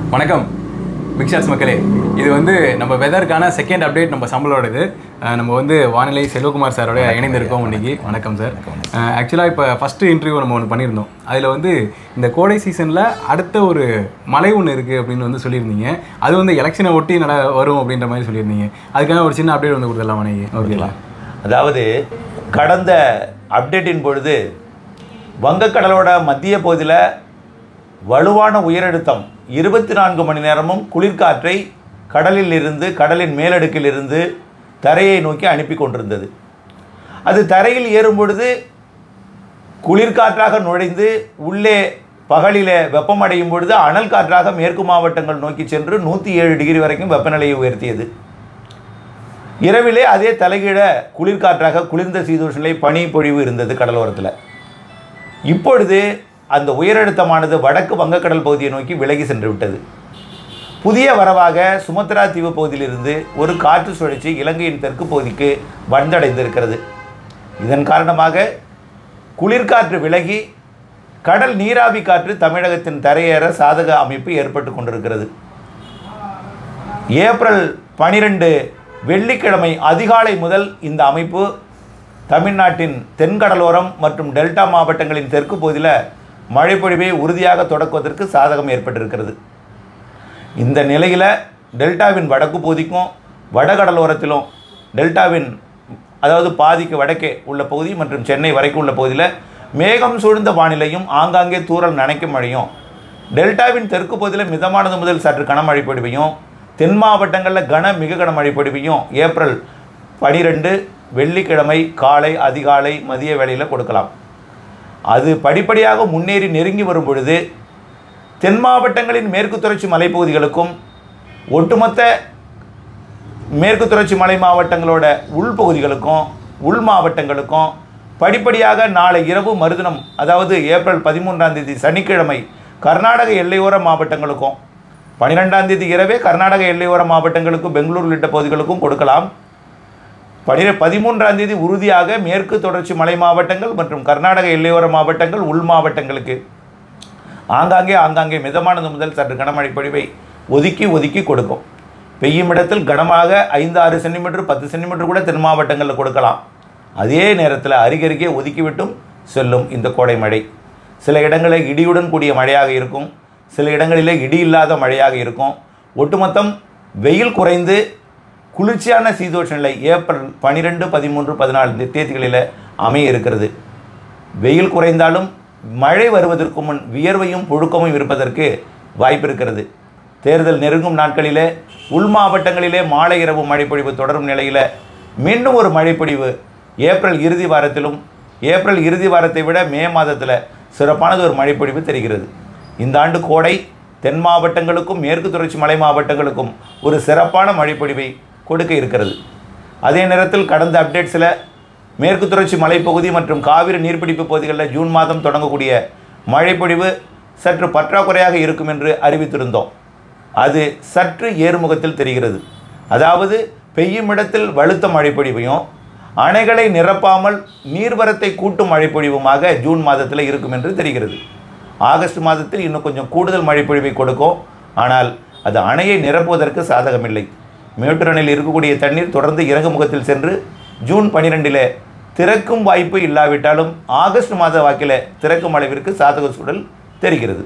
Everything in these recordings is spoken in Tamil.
வணக்கம் பிக் ஷாட்ஸ் மக்களே இது வந்து நம்ம வெதருக்கான செகண்ட் அப்டேட் நம்ம சம்பளோடது அஹ் நம்ம வந்து வானிலை செல்வகுமார் சாரோட இணைந்திருக்கோம் இன்னைக்கு வணக்கம் சார் ஆக்சுவலாக இப்போ ஃபஸ்ட்டு இன்டர்வியூ நம்ம ஒன்று பண்ணியிருந்தோம் அதில் வந்து இந்த கோடை சீசனில் அடுத்த ஒரு மழை ஒன்று இருக்குது அப்படின்னு வந்து சொல்லியிருந்தீங்க அது வந்து எலெக்ஷனை ஒட்டி நட வரும் அப்படின்ற மாதிரி சொல்லியிருந்தீங்க அதுக்கான ஒரு சின்ன அப்டேட் வந்து கொடுத்துடலாம் மனைவி ஓகேங்களா அதாவது கடந்த அப்டேட்டின் பொழுது வங்கக்கடலோட மத்திய பகுதியில் வலுவான உயரழுத்தம் இருபத்தி நான்கு மணி நேரமும் குளிர்காற்றை கடலில் இருந்து கடலின் மேலடுக்கில் இருந்து தரையை நோக்கி அனுப்பி கொண்டிருந்தது அது தரையில் ஏறும் பொழுது குளிர்காற்றாக நுழைந்து உள்ளே பகலிலே வெப்பமடையும் பொழுது அனல் காற்றாக மேற்கு மாவட்டங்கள் நோக்கி சென்று நூற்றி ஏழு டிகிரி வரைக்கும் வெப்பநிலையை உயர்த்தியது இரவிலே அதே தலைகீழ குளிர்காற்றாக குளிர்ந்த சீதோஷநிலை பனி பொழிவு இருந்தது கடலோரத்தில் இப்பொழுது அந்த உயரழுத்தமானது வடக்கு வங்கக்கடல் பகுதியை நோக்கி விலகி சென்று விட்டது புதிய வரவாக சுமத்ரா தீவு பகுதியிலிருந்து ஒரு காற்று சுழற்சி இலங்கையின் தெற்கு பகுதிக்கு வந்தடைந்திருக்கிறது இதன் காரணமாக குளிர்காற்று விலகி கடல் நீராவி காற்று தமிழகத்தின் தரையேற சாதக அமைப்பு ஏற்பட்டு கொண்டிருக்கிறது ஏப்ரல் பனிரெண்டு வெள்ளிக்கிழமை அதிகாலை முதல் இந்த அமைப்பு தமிழ்நாட்டின் தென்கடலோரம் மற்றும் டெல்டா மாவட்டங்களின் தெற்கு பகுதியில் மழைப்பொழிவை உறுதியாக தொடக்குவதற்கு சாதகம் ஏற்பட்டிருக்கிறது இந்த நிலையில் டெல்டாவின் வடக்கு பகுதிக்கும் வடகடலோரத்திலும் டெல்டாவின் அதாவது பாதிக்கு வடக்கே உள்ள பகுதி மற்றும் சென்னை வரைக்கும் உள்ள பகுதியில் மேகம் சூழ்ந்த வானிலையும் ஆங்காங்கே தூறல் நனைக்கும் மழையும் டெல்டாவின் தெற்கு பகுதியில் மிதமானது முதல் சற்று கனமழை பொழிவையும் தென் மாவட்டங்களில் கன மிக கனமழை பொழிவையும் ஏப்ரல் பனிரெண்டு வெள்ளிக்கிழமை காலை அதிகாலை மதிய வேளையில் கொடுக்கலாம் அது படிப்படியாக முன்னேறி நெருங்கி வரும் பொழுது தென் மாவட்டங்களின் மேற்கு தொடர்ச்சி மலைப்பகுதிகளுக்கும் ஒட்டுமொத்த மேற்கு தொடர்ச்சி மலை மாவட்டங்களோட உள்பகுதிகளுக்கும் உள் மாவட்டங்களுக்கும் படிப்படியாக நாளை இரவு மறுதினம் அதாவது ஏப்ரல் பதிமூன்றாம் தேதி சனிக்கிழமை கர்நாடக எல்லையோர மாவட்டங்களுக்கும் பன்னிரெண்டாம் தேதி இரவே கர்நாடக எல்லையோர மாவட்டங்களுக்கும் பெங்களூர் உள்ளிட்ட பகுதிகளுக்கும் கொடுக்கலாம் பனிர பதிமூன்றாம் தேதி உறுதியாக மேற்கு தொடர்ச்சி மலை மாவட்டங்கள் மற்றும் கர்நாடக எல்லையோர மாவட்டங்கள் உள் மாவட்டங்களுக்கு ஆங்காங்கே ஆங்காங்கே மிதமானது முதல் சற்று கனமழை பொழிவை ஒதுக்கி ஒதுக்கி கொடுக்கும் பெய்யும் இடத்தில் கனமாக ஐந்து ஆறு சென்டிமீட்டர் பத்து சென்டிமீட்டர் கூட தென் மாவட்டங்களில் கொடுக்கலாம் அதே நேரத்தில் அருகருகே ஒதுக்கிவிட்டும் செல்லும் இந்த கோடை மழை சில இடங்களில் இடியுடன் கூடிய மழையாக இருக்கும் சில இடங்களிலே இடி இல்லாத மழையாக இருக்கும் ஒட்டுமொத்தம் வெயில் குறைந்து குளிர்ச்சியான சீதோஷ நிலை ஏப்ரல் பன்னிரெண்டு பதிமூன்று பதினாலு தேதிகளில் அமைய இருக்கிறது வெயில் குறைந்தாலும் மழை வருவதற்கு முன் வியர்வையும் புழுக்கமும் இருப்பதற்கு வாய்ப்பு இருக்கிறது தேர்தல் நெருங்கும் நாட்களிலே உள் மாவட்டங்களிலே மாலை இரவு மழைப்பொழிவு தொடரும் நிலையில் மீண்டும் ஒரு மழைப்பொழிவு ஏப்ரல் இறுதி வாரத்திலும் ஏப்ரல் இறுதி வாரத்தை விட மே மாதத்தில் சிறப்பானது ஒரு மழைப்பொழிவு தெரிகிறது இந்த ஆண்டு கோடை தென் மாவட்டங்களுக்கும் மேற்கு தொடர்ச்சி மலை மாவட்டங்களுக்கும் ஒரு சிறப்பான மழைப்பொழிவை கொடுக்க இருக்கிறது அதே நேரத்தில் கடந்த அப்டேட்ஸில் மேற்கு தொடர்ச்சி மலைப்பகுதி மற்றும் காவிரி நீர்பிடிப்பு பகுதிகளில் ஜூன் மாதம் தொடங்கக்கூடிய மழைப்பொழிவு சற்று பற்றாக்குறையாக இருக்கும் என்று அறிவித்திருந்தோம் அது சற்று ஏறுமுகத்தில் தெரிகிறது அதாவது பெய்யும் இடத்தில் வலுத்த மழைப்பொழிவையும் அணைகளை நிரப்பாமல் நீர்வரத்தை கூட்டும் மழைப்பொழிவுமாக ஜூன் மாதத்தில் இருக்கும் என்று தெரிகிறது ஆகஸ்ட் மாதத்தில் இன்னும் கொஞ்சம் கூடுதல் மழைப்பொழிவை கொடுக்கும் ஆனால் அது அணையை நிரப்புவதற்கு சாதகமில்லை மேட்டூர் அணையில் இருக்கக்கூடிய தண்ணீர் தொடர்ந்து இறங்கு முகத்தில் சென்று ஜூன் பனிரெண்டில் திறக்கும் வாய்ப்பு இல்லாவிட்டாலும் ஆகஸ்ட் மாத வாக்கில் திறக்கும் அளவிற்கு சாதக சூழல் தெரிகிறது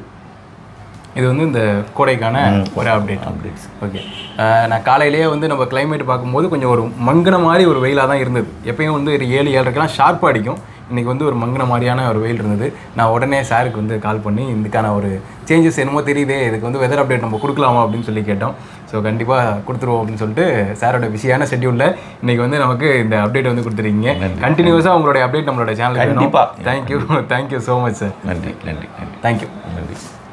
இது வந்து இந்த கோடைக்கான ஒரு அப்டேட் அப்டேட்ஸ் ஓகே நான் காலையிலேயே வந்து நம்ம கிளைமேட் பார்க்கும்போது கொஞ்சம் ஒரு மங்கின மாதிரி ஒரு வெயிலாக தான் இருந்தது எப்பயும் வந்து ஒரு ஏழு ஏழரைக்கெல்லாம் ஷார்ப்பாக அடிக்கும் இன்றைக்கி வந்து ஒரு மங்கின மாதிரியான ஒரு வெயில் இருந்தது நான் உடனே சாருக்கு வந்து கால் பண்ணி இதுக்கான ஒரு சேஞ்சஸ் என்னமோ தெரியுதே இதுக்கு வந்து வெதர் அப்டேட் நம்ம கொடுக்கலாமா அப்படின்னு சொல்லி கேட்டோம் ஸோ கண்டிப்பாக கொடுத்துருவோம் அப்படின்னு சொல்லிட்டு சாரோட பிஸியான ஷெட்யூலில் இன்றைக்கி வந்து நமக்கு இந்த அப்டேட் வந்து கொடுத்துருக்கீங்க கண்டினியூஸாக உங்களுடைய அப்டேட் நம்மளோட சேனல் கண்டிப்பா. Thank you thank you so much sir நன்றி நன்றி நன்றி தேங்க்யூ நன்றி